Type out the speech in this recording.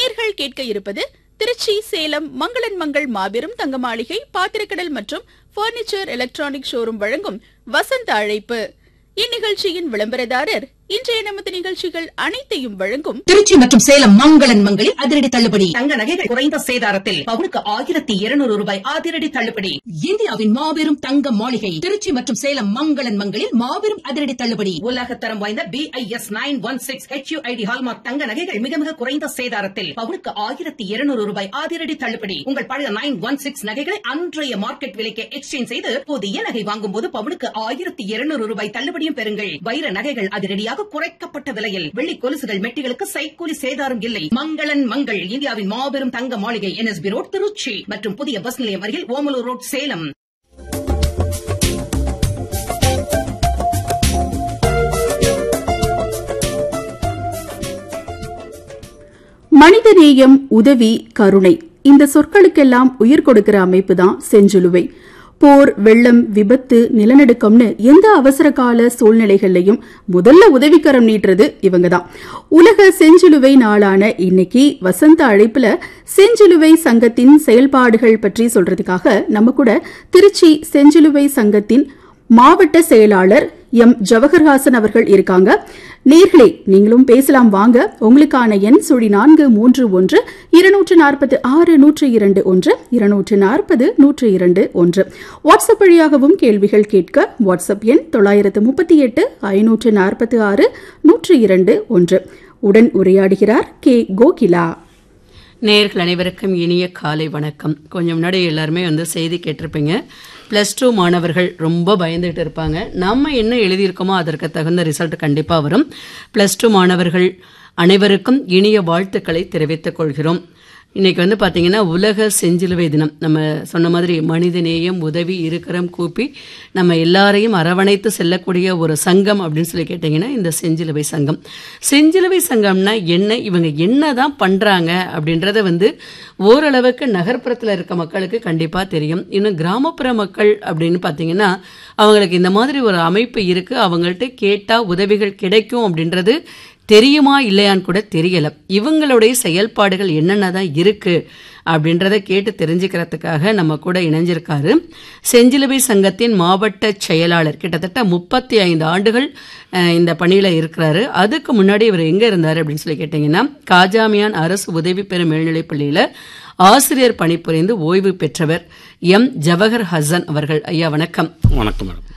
நேயர்கள் கேட்க இருப்பது திருச்சி சேலம் மங்களன் மங்கள் மாபெரும் தங்க மாளிகை பாத்திரக்கடல் மற்றும் பர்னிச்சர் எலக்ட்ரானிக் ஷோரூம் வழங்கும் வசந்த அழைப்பு இந்நிகழ்ச்சியின் விளம்பரதாரர் இன்றைய நமது நிகழ்ச்சிகள் அனைத்தையும் வழங்கும் திருச்சி மற்றும் சேலம் மங்களன் மங்களில் அதிரடி தள்ளுபடி தங்க நகைகள் குறைந்த சேதாரத்தில் பவுனுக்கு ஆயிரத்தி இருநூறு ரூபாய் அதிரடி தள்ளுபடி இந்தியாவின் மாபெரும் தங்க மாளிகை திருச்சி மற்றும் சேலம் மங்களன் மங்களில் மாபெரும் அதிரடி தள்ளுபடி உலகத்தரம் வாய்ந்த B I S nine one six H U I D hallmark தங்க நகைகள் மிக மிக குறைந்த சேதாரத்தில் பவுனுக்கு ஆயிரத்தி இருநூறு ரூபாய் அதிரடி தள்ளுபடி உங்கள் பழைய நைன் ஒன் சிக்ஸ் நகைகளை அன்றைய மார்க்கெட் விலைக்கு எக்ஸ்சேஞ்ச் செய்து புதிய நகை வாங்கும் போது பவுனுக்கு ஆயிரத்தி இருநூறு ரூபாய் தள்ளுபடியும் பெறுங்கள் வைர நகைகள் அதிரடியாக குறைக்கப்பட்ட விலையில் வெள்ளி கொலுசுகள் மெட்டிகளுக்கு சைக்கூலி சேதாரம் இல்லை மங்களன் மங்கள் இந்தியாவின் மாபெரும் தங்க மாளிகை என்எஸ்பி ரோட் திருச்சி மற்றும் புதிய பஸ் நிலையம் அருகில் ஓமலூர் ரோட் சேலம் மனிதநேயம் உதவி கருணை இந்த சொற்களுக்கெல்லாம் உயிர் கொடுக்கிற அமைப்பு தான் செஞ்சிலுவை போர் வெள்ளம் விபத்து நிலநடுக்கம்னு எந்த அவசர கால சூழ்நிலைகள்லையும் முதல்ல உதவிக்கரம் நீட்டுறது இவங்க தான் உலக செஞ்சிலுவை நாளான இன்னைக்கு வசந்த அழைப்புல செஞ்சிலுவை சங்கத்தின் செயல்பாடுகள் பற்றி சொல்றதுக்காக நம்ம கூட திருச்சி செஞ்சிலுவை சங்கத்தின் மாவட்ட செயலாளர் எம் ஜவஹர்ஹாசன் அவர்கள் இருக்காங்க நேர்களே நீங்களும் பேசலாம் வாங்க உங்களுக்கான எண் சுழி நான்கு மூன்று ஒன்று இருநூற்று நாற்பது ஆறு நூற்று இரண்டு ஒன்று இருநூற்று நாற்பது நூற்று இரண்டு ஒன்று வாட்ஸ்அப் வழியாகவும் கேள்விகள் கேட்க வாட்ஸ்அப் எண் தொள்ளாயிரத்து முப்பத்தி எட்டு ஐநூற்று நாற்பத்தி ஆறு நூற்று இரண்டு ஒன்று உடன் உரையாடுகிறார் கே கோகிலா நேயர்கள் அனைவருக்கும் இனிய காலை வணக்கம் கொஞ்சம் முன்னாடி எல்லாருமே வந்து செய்தி கேட்டிருப்பீங்க ப்ளஸ் டூ மாணவர்கள் ரொம்ப பயந்துகிட்டு இருப்பாங்க நம்ம என்ன எழுதியிருக்கோமோ அதற்கு தகுந்த ரிசல்ட் கண்டிப்பாக வரும் ப்ளஸ் டூ மாணவர்கள் அனைவருக்கும் இனிய வாழ்த்துக்களை தெரிவித்துக் கொள்கிறோம் இன்னைக்கு வந்து பார்த்தீங்கன்னா உலக செஞ்சிலுவை தினம் நம்ம சொன்ன மாதிரி மனித நேயம் உதவி இருக்கிறம் கூப்பி நம்ம எல்லாரையும் அரவணைத்து செல்லக்கூடிய ஒரு சங்கம் அப்படின்னு சொல்லி கேட்டிங்கன்னா இந்த செஞ்சிலுவை சங்கம் செஞ்சிலுவை சங்கம்னா என்ன இவங்க என்ன தான் பண்ணுறாங்க அப்படின்றத வந்து ஓரளவுக்கு நகர்ப்புறத்தில் இருக்க மக்களுக்கு கண்டிப்பாக தெரியும் இன்னும் கிராமப்புற மக்கள் அப்படின்னு பார்த்தீங்கன்னா அவங்களுக்கு இந்த மாதிரி ஒரு அமைப்பு இருக்குது அவங்கள்ட்ட கேட்டால் உதவிகள் கிடைக்கும் அப்படின்றது தெரியுமா இல்லையான்னு கூட தெரியல இவங்களுடைய செயல்பாடுகள் என்னென்ன தான் இருக்கு அப்படின்றத கேட்டு தெரிஞ்சுக்கிறதுக்காக நம்ம கூட இணைஞ்சிருக்காரு செஞ்சிலுவை சங்கத்தின் மாவட்ட செயலாளர் கிட்டத்தட்ட முப்பத்தி ஐந்து ஆண்டுகள் அஹ், இந்த பணியில் இருக்கிறாரு அதுக்கு முன்னாடி இவர் எங்கே இருந்தார் அப்படின்னு சொல்லி கேட்டிங்கன்னா காஜாமியான் அரசு உதவி பெறும் மேல்நிலைப் பள்ளியில் ஆசிரியர் பணிபுரிந்து ஓய்வு பெற்றவர் எம் ஜவஹர் ஹசன் அவர்கள் ஐயா வணக்கம் வணக்கம் மேடம்